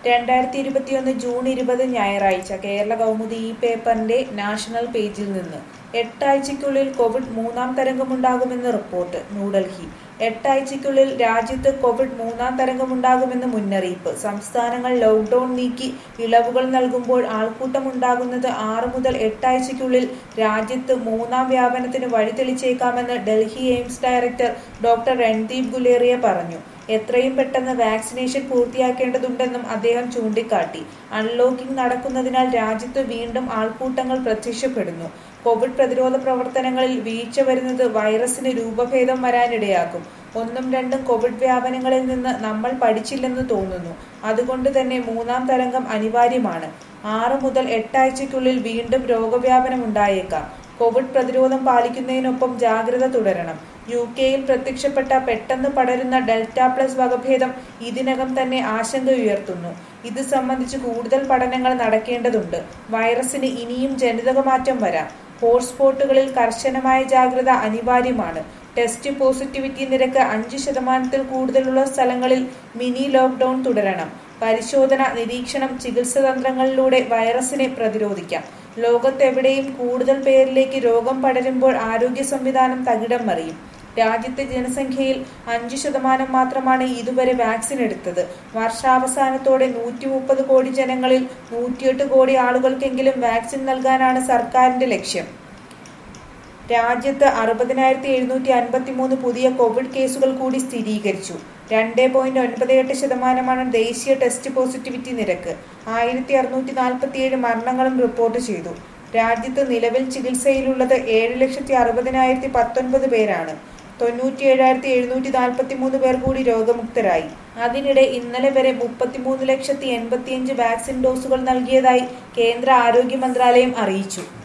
രണ്ടായിരത്തി ഇരുപത്തിയൊന്ന് ജൂൺ ഇരുപത് ഞായറാഴ്ച കേരള കൗമുദി ഈ പേപ്പറിന്റെ നാഷണൽ പേജിൽ നിന്ന് എട്ടാഴ്ചയ്ക്കുള്ളിൽ കോവിഡ് മൂന്നാം തരംഗമുണ്ടാകുമെന്ന് റിപ്പോർട്ട് ന്യൂഡൽഹി എട്ടാഴ്ചയ്ക്കുള്ളിൽ രാജ്യത്ത് കോവിഡ് മൂന്നാം തരംഗമുണ്ടാകുമെന്ന് മുന്നറിയിപ്പ് സംസ്ഥാനങ്ങൾ ലോക്ഡൌൺ നീക്കി ഇളവുകൾ നൽകുമ്പോൾ ആൾക്കൂട്ടമുണ്ടാകുന്നത് ആറ് മുതൽ എട്ടാഴ്ചയ്ക്കുള്ളിൽ രാജ്യത്ത് മൂന്നാം വ്യാപനത്തിന് വഴിതെളിച്ചേക്കാമെന്ന് ഡൽഹി എയിംസ് ഡയറക്ടർ ഡോക്ടർ രൺദീപ് ഗുലേറിയ പറഞ്ഞു എത്രയും പെട്ടെന്ന് വാക്സിനേഷൻ പൂർത്തിയാക്കേണ്ടതുണ്ടെന്നും അദ്ദേഹം ചൂണ്ടിക്കാട്ടി അൺലോക്കിംഗ് നടക്കുന്നതിനാൽ രാജ്യത്ത് വീണ്ടും ആൾക്കൂട്ടങ്ങൾ പ്രത്യക്ഷപ്പെടുന്നു കോവിഡ് പ്രതിരോധ പ്രവർത്തനങ്ങളിൽ വീഴ്ച വരുന്നത് വൈറസിന് രൂപഭേദം വരാനിടയാക്കും ഒന്നും രണ്ടും കോവിഡ് വ്യാപനങ്ങളിൽ നിന്ന് നമ്മൾ പഠിച്ചില്ലെന്ന് തോന്നുന്നു അതുകൊണ്ട് തന്നെ മൂന്നാം തരംഗം അനിവാര്യമാണ് ആറ് മുതൽ എട്ടാഴ്ചയ്ക്കുള്ളിൽ വീണ്ടും രോഗവ്യാപനം ഉണ്ടായേക്കാം കോവിഡ് പ്രതിരോധം പാലിക്കുന്നതിനൊപ്പം ജാഗ്രത തുടരണം യു കെയിൽ പ്രത്യക്ഷപ്പെട്ട പെട്ടെന്ന് പടരുന്ന ഡെൽറ്റ പ്ലസ് വകഭേദം ഇതിനകം തന്നെ ആശങ്ക ഉയർത്തുന്നു ഇത് സംബന്ധിച്ച് കൂടുതൽ പഠനങ്ങൾ നടക്കേണ്ടതുണ്ട് വൈറസിന് ഇനിയും ജനിതക മാറ്റം വരാം ഹോട്ട്സ്പോട്ടുകളിൽ കർശനമായ ജാഗ്രത അനിവാര്യമാണ് ടെസ്റ്റ് പോസിറ്റിവിറ്റി നിരക്ക് അഞ്ച് ശതമാനത്തിൽ കൂടുതലുള്ള സ്ഥലങ്ങളിൽ മിനി ലോക്ക്ഡൌൺ തുടരണം പരിശോധന നിരീക്ഷണം ചികിത്സ തന്ത്രങ്ങളിലൂടെ വൈറസിനെ പ്രതിരോധിക്കാം ലോകത്തെവിടെയും കൂടുതൽ പേരിലേക്ക് രോഗം പടരുമ്പോൾ ആരോഗ്യ സംവിധാനം തകിടം മറിയും രാജ്യത്തെ ജനസംഖ്യയിൽ അഞ്ചു ശതമാനം മാത്രമാണ് ഇതുവരെ വാക്സിൻ എടുത്തത് വർഷാവസാനത്തോടെ നൂറ്റി മുപ്പത് കോടി ജനങ്ങളിൽ നൂറ്റിയെട്ട് കോടി ആളുകൾക്കെങ്കിലും വാക്സിൻ നൽകാനാണ് സർക്കാരിന്റെ ലക്ഷ്യം രാജ്യത്ത് അറുപതിനായിരത്തി എഴുന്നൂറ്റി അൻപത്തി മൂന്ന് പുതിയ കോവിഡ് കേസുകൾ കൂടി സ്ഥിരീകരിച്ചു രണ്ട് പോയിന്റ് ഒൻപത് എട്ട് ശതമാനമാണ് ദേശീയ ടെസ്റ്റ് പോസിറ്റിവിറ്റി നിരക്ക് ആയിരത്തി അറുന്നൂറ്റി നാൽപ്പത്തിയേഴ് മരണങ്ങളും റിപ്പോർട്ട് ചെയ്തു രാജ്യത്ത് നിലവിൽ ചികിത്സയിലുള്ളത് ഏഴ് ലക്ഷത്തി അറുപതിനായിരത്തി പത്തൊൻപത് പേരാണ് തൊണ്ണൂറ്റി ഏഴായിരത്തി എഴുന്നൂറ്റി നാൽപ്പത്തി മൂന്ന് പേർ കൂടി രോഗമുക്തരായി അതിനിടെ ഇന്നലെ വരെ മുപ്പത്തിമൂന്ന് ലക്ഷത്തി എൺപത്തിയഞ്ച് വാക്സിൻ ഡോസുകൾ നൽകിയതായി കേന്ദ്ര ആരോഗ്യ മന്ത്രാലയം അറിയിച്ചു